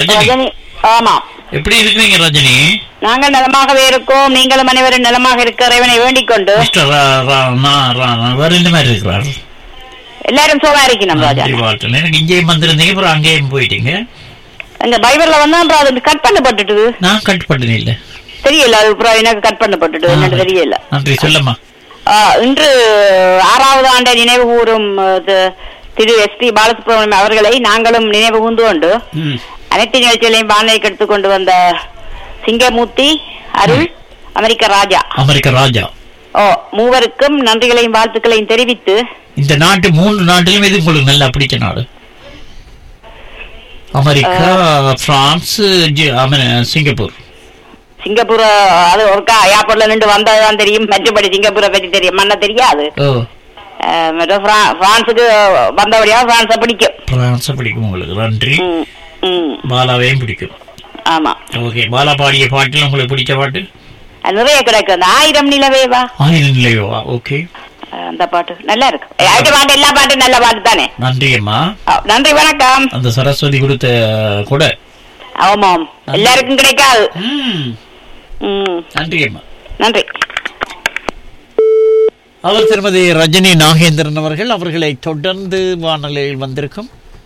ரஜினி ரஜினி ஆமா எப்படி இருக்கிறீங்க ரஜினி நாங்கள் நலமாகவே இருக்கோம் நீங்களும் அனைவரும் நலமாக இருக்க இறைவனை வேண்டிக் கொண்டு மிஸ்டர் ரா- ரா- நா- ரா- நா- வேற இந்த மாதிரி இருக்கிறார் எல்லாரும் சுகமா இருக்கணும் ராஜா நன்றி வாழ்த்துக்கள். எனக்கு இங்கேயும் வந்திருந்தீங்க அப்புறம் அங்கேயும் போயிட்டீங்க இந்த பைபிள்ல வந்து அப்புறம் அது கட் பண்ணப்பட்டுட்டு நான் கட்டுப்பட்டேன் இல்ல தெரியல அது அப்புறம் எனக்கு கட் பண்ணப்பட்டுட்டு என்னன்னு தெரியல நன்றி சொல்லம்மா ஆ, இன்று ஆறாவது ஆண்டை நினைவு கூறும் அஹ், திரு எஸ் பி பாலசுப்ரமணியம் அவர்களை நாங்களும் நினைவு கூர்ந்து கொண்டு ம். அனைத்து நிகழ்ச்சிகளையும் பானைக்கு எடுத்துக் கொண்டு வந்த சிங்கமூர்த்தி அருள் அமெரிக்க ராஜா அமெரிக்க ராஜா ஓ மூவருக்கும் நன்றிகளையும் வாழ்த்துக்களையும் தெரிவித்து இந்த நாட்டு மூன்று நாட்டிலும் எது உங்களுக்கு நல்லா பிடிச்ச நாடு அமெரிக்கா பிரான்ஸ் ஜி- அமெ- சிங்கப்பூர் சிங்கப்பூர் அது ஒருக்கா ஏர்போர்ட்ல நின்று வந்ததுதான் தெரியும் மற்றபடி சிங்கப்பூரை பற்றி தெரியும் மண்ண தெரியாது ஓ அஹ், மற்ற பிரான்- பிரான்சுக்கு வந்தபடியா பிரான்ஸை பிடிக்கும் பிரான்ஸை பிடிக்கும் உங்களுக்கு நன்றி ம், ம், பாலாவையும் பிடிக்கும் ஆமா ஓகே பாலா பாடிய பாட்டில் உங்களுக்கு பிடிச்ச பாட்டு அது நிறைய கிடக்கு அந்த ஆயிரம் நிலவே வா ஆயிரம் நிலையோவா ஓகே அஹ், அந்த பாட்டு நல்லா இருக்கு ஆயிரம் பாட்டு எல்லா பாட்டும் நல்ல பாட்டு தானே நன்றி அம்மா அஹ், நன்றி வணக்கம் அந்த சரஸ்வதி கொடுத்த கூட ஆமாம் எல்லாருக்கும் கிடைக்காது ம், ம், நன்றி அம்மா நன்றி அவர் திருமதி ரஜினி நாகேந்திரன் அவர்கள் அவர்களை தொடர்ந்து வானொலியில் வந்திருக்கும்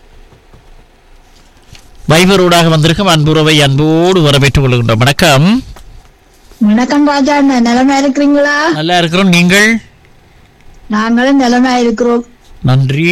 வைபரோடாக வந்திருக்கும் அன்புறவை அன்போடு வரவேற்றுக் கொள்கின்றோம் வணக்கம் வணக்கம் ராஜா அண்ணா நிலைமை இருக்கிறீங்களா நல்லா இருக்கிறோம் நீங்கள் நாங்களும் நிலைமை இருக்கிறோம் நன்றி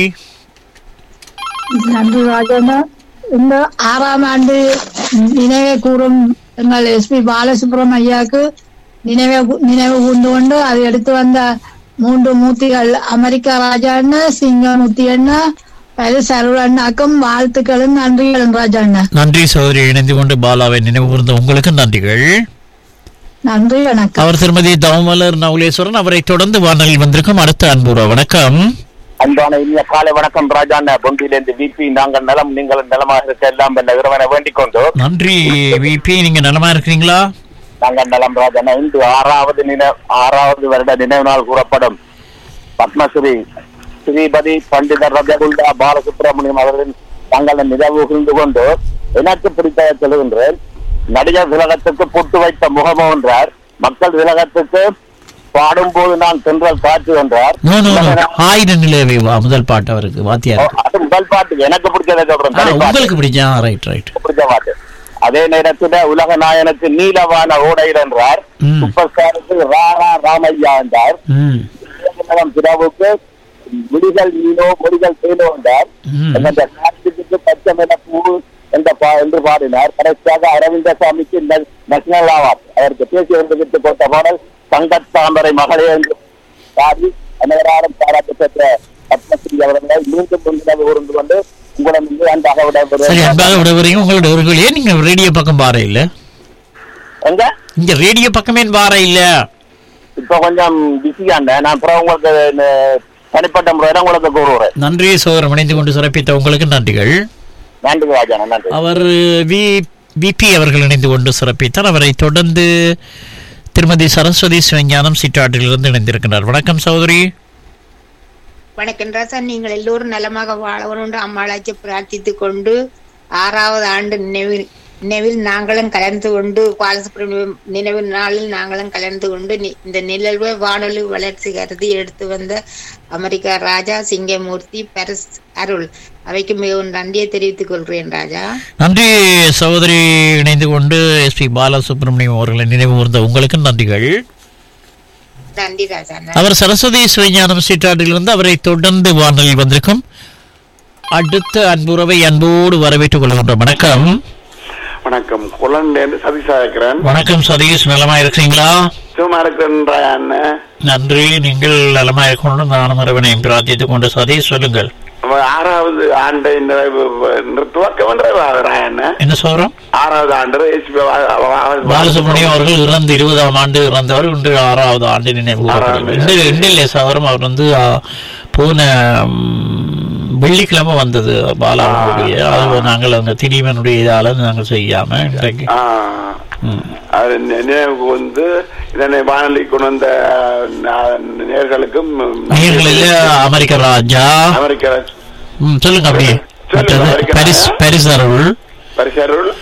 நன்றி ராஜா அண்ணா இந்த ஆறாம் ஆண்டு நினைவை கூறும் எங்கள் எஸ்பி பாலசுப்ரமணியம் ஐயாவுக்கு நினைவை நினைவு கூர்ந்து கொண்டு அதை எடுத்து வந்த மூன்று மூர்த்திகள் அமெரிக்கா ராஜா அண்ணா சிங்கமூர்த்தி அண்ணா பரிசு அருள் அண்ணாக்கும் வாழ்த்துக்களும் நன்றிகளும் ராஜா அண்ணா நன்றி சகோதரி இணைந்து கொண்டு பாலாவை நினைவு கூர்ந்த உங்களுக்கு நன்றிகள் நன்றி வணக்கம் அவர் திருமதி தவமலர் நவுலேஸ்வரன் அவரை தொடர்ந்து வானொலியில் வந்திருக்கும் அடுத்த அன்புற வணக்கம் அன்பான இனிய காலை வணக்கம் ராஜாண்ண பொந்திலிருந்து விபி நாங்கள் நலம் நீங்கள் நலமாக இருக்க எல்லாம் வல்ல இறைவனை வேண்டிக் கொண்டு நன்றி விபி நீங்க நலமா இருக்கிறீங்களா நாங்கள் நலம் ராஜாண்ணா இன்று ஆறாவது நினை ஆறாவது வருட நினைவு நாள் கூறப்படும் பத்மஸ்ரீ ஸ்ரீபதி பண்டிதர் ரஜகுண்டா பாலசுப்ரமணியம் அவர்களின் தங்களை நினைவு கூர்ந்து கொண்டு எனக்கு பிடித்ததை சொல்லுகின்றேன் நடிகர் திலகத்துக்கு பொட்டு வைத்த முகமோ என்றார் மக்கள் திலகத்துக்கு பாடும்போது நான் தென்றல் காற்று என்றார் நோ நோ நோ ஆயிரம் நிலையவை வா முதல் பாட்டு அவருக்கு வாத்தியார் அது முதல் பாட்டு எனக்கு பிடிச்சதை சொல்றேன் தனி பாட்டு. உங்களுக்கு பிடிச்சா ரைட் ரைட் பிடிச்ச பாட்டு அதே நேரத்துல உலக நாயனுக்கு நீலவான ஓடையில் என்றார் ம். சூப்பர் ஸ்டாருக்கு ராரா ராமையா என்றார் ம் இயக்குனரம் திராவுக்கு முடிகள் நீனோ முடிகள் தேனோ என்றார் ம். அந்த கார்த்திக்கு பச்சை மேல பூ என்ற பா என்று பாடினார் கடைசியாக அரவிந்த சாமிக்கு நேஷனல் அவார்ட் அவருக்கு தேசிய விருது விட்டு கொடுத்த பாடல் தங்கத்தாமரை மகளே என்று பாடி அனைவராலும் பாராட்டு பெற்ற பத்மஸ்ரீ அவர்களை மீண்டும் முன்னிலை கூர்ந்து கொண்டு உங்களிடம் இருந்து அன்பாக சரி விடைபெறுகிறேன். அன்பாக விடுவரையும் உங்களோட ஒருவர்களே நீங்க ரேடியோ பக்கம் பார இல்ல எங்க இங்க ரேடியோ பக்கமே பார இல்ல இப்ப கொஞ்சம் பிஸியாண்ட நான் அப்புறம் உங்களுக்கு இந்த தனிப்பட்ட முறையில உங்களுக்கு கூறுகிறேன் நன்றி சோதரம் இணைந்து கொண்டு சிறப்பித்த உங்களுக்கு நன்றிகள் நன்றி ராஜா நன்றி அவர் வி விபி அவர்கள் இணைந்து கொண்டு சிறப்பித்தார் அவரை தொடர்ந்து திருமதி சரஸ்வதி சிவஞானம் சிற்றாற்றிலிருந்து இணைந்திருக்கிறார் வணக்கம் சகோதரி வணக்கம் ராசா நீங்கள் எல்லோரும் நலமாக வாழணும் அம்மாளாச்சி பிரார்த்தித்துக் கொண்டு ஆறாவது ஆண்டு நினைவில் நினைவில் நாங்களும் கலந்து கொண்டு பாலசுப்ரமணியம் நினைவு நாளில் நாங்களும் கலந்து கொண்டு நி- இந்த நிகழ்வை வானொலி வளர்ச்சி கருதி எடுத்து வந்த அமெரிக்கா ராஜா சிங்கமூர்த்தி பரிஸ் அருள் அவைக்கு மிகவும் நன்றியை தெரிவித்துக் கொள்கிறேன் ராஜா நன்றி சகோதரி இணைந்து கொண்டு எஸ்பி பாலசுப்ரமணியம் அவர்களை நினைவு கூர்ந்த உங்களுக்கு நன்றிகள் நன்றி ராஜா அவர் சரஸ்வதி சிவஞானம் சீட்டாட்டிலிருந்து அவரை தொடர்ந்து வானொலியில் வந்திருக்கும் அடுத்த அன்புறவை அன்போடு வரவேற்றுக் கொள்கின்றோம் வணக்கம் வணக்கம் குழந்தை சதீஷா இருக்கிறேன் வணக்கம் சதீஷ் நலமா இருக்கிறீங்களா சும்மா இருக்கிறேன் அண்ணன் நன்றி நீங்கள் நலமா இருக்கணும் நானும் இறைவனையும் பிரார்த்தித்துக் கொண்டு சதீஷ் சொல்லுங்கள் ஆறாவது ஆண்டு இந்த இந்த துவக்கம் அண்ணன் என்ன சொல்றோம் ஆறாவது ஆண்டு SP பாலசுப்ரமணியம் அவர்கள் இறந்து இருபதாம் ஆண்டு இறந்தவர் இன்று ஆறாவது ஆண்டு நினைவு கூறப்படுகிறது. இன்று இன்று இல்லை சவரம் அவர் வந்து ஆ, போன ம், வெள்ளிக்கிழமை வந்தது பாலாவுடைய அது நாங்கள் அந்த திடீவனுடைய இதால நாங்கள் செய்யாம இன்றைக்கு ஆ, ம். அது நினைவுக்கு வந்து இதனை வானொலி கொண்டு வந்த நா- நேர்களுக்கும் நீர்களில் அமெரிக்க ராஜா அமெரிக்க ம், சொல்லுங்க அப்படியே சொல்லுங்க, மற்றது அமெரிக்க பரிஸ் ராஜா. பரிஸ் அருள் பரிசருள்